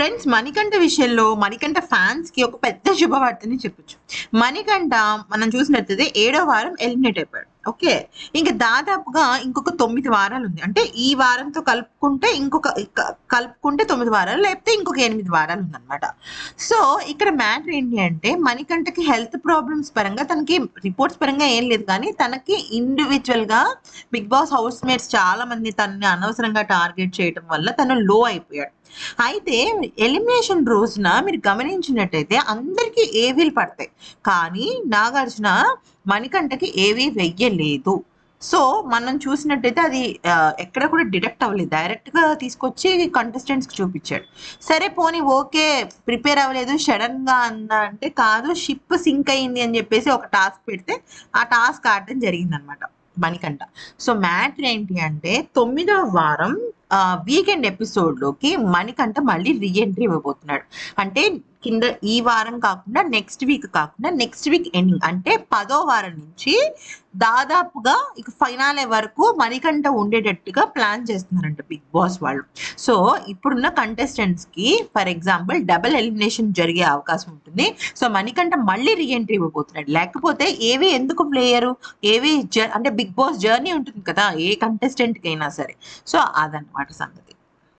friends Manikanta విషయంలో Manikanta fans కి ఒక పెద్ద శుభవార్తని చెప్పొచ్చు మణికంఠ మనం చూసినట్లయితే ఏడో వారం ఎలిమినేట్ అయిపోయాడు ఓకే ఇంకా దాదాపుగా ఇంకొక తొమ్మిది వారాలు ఉంది అంటే ఈ వారంతో కలుపుకుంటే ఇంకొక క- కలుపుకుంటే తొమ్మిది వారాలు లేకపోతే ఇంకొక ఎనిమిది వారాలు ఉందన్నమాట సో ఇక్కడ మ్యాటర్ ఏంటి అంటే మణికంఠకి హెల్త్ ప్రాబ్లమ్స్ పరంగా తనకి రిపోర్ట్స్ పరంగా ఏం లేదు కానీ తనకి ఇండివిజువల్ గా బిగ్ బాస్ హౌస్ మేట్స్ చాలా మంది తనని అనవసరంగా టార్గెట్ చేయడం వల్ల తను లో అయిపోయాడు అయితే ఎలిమినేషన్ రోజున మీరు గమనించినట్టయితే అందరికీ ఏవీలు పడతాయి కానీ నాగార్జున మణికంఠకి ఏవీ వెయ్యలేదు సో మనం చూసినట్టయితే అది ఆ, ఎక్కడ కూడా డిడక్ట్ అవ్వలేదు డైరెక్ట్ గా తీసుకొచ్చి కంటెస్టెంట్స్ కి చూపించాడు సరే పోనీ ఓకే ప్రిపేర్ అవ్వలేదు సడన్ గా అందా అంటే కాదు షిప్ సింక్ అయింది అని చెప్పేసి ఒక టాస్క్ పెడితే ఆ టాస్క్ ఆడటం జరిగింది అనమాట మణికంఠ సో మ్యాటర్ ఏంటి అంటే తొమ్మిదవ వారం వీకెండ్ ఎపిసోడ్ లోకి మణికంఠ మళ్ళీ రీఎంట్రీ ఇవ్వబోతున్నాడు అంటే కింద ఈ వారం కాకుండా నెక్స్ట్ వీక్ కాకుండా నెక్స్ట్ వీక్ ఎండింగ్ అంటే పదో వారం నుంచి దాదాపుగా ఇక ఫైనాలే వరకు మణికంఠ ఉండేటట్టుగా ప్లాన్ చేస్తున్నారంట బిగ్ బాస్ వాళ్ళు సో ఇప్పుడున్న కంటెస్టెంట్స్ కి ఫర్ ఎగ్జాంపుల్ డబుల్ ఎలిమినేషన్ జరిగే అవకాశం ఉంటుంది సో మణికంఠ మళ్ళీ రీఎంట్రీ ఇవ్వబోతున్నాడు లేకపోతే ఏవి ఎందుకు ప్లేయరు ఏవి జ- అంటే బిగ్ బాస్ జర్నీ ఉంటుంది కదా ఏ కంటెస్టెంట్ కి అయినా సరే సో అదన్నమాట సంగతి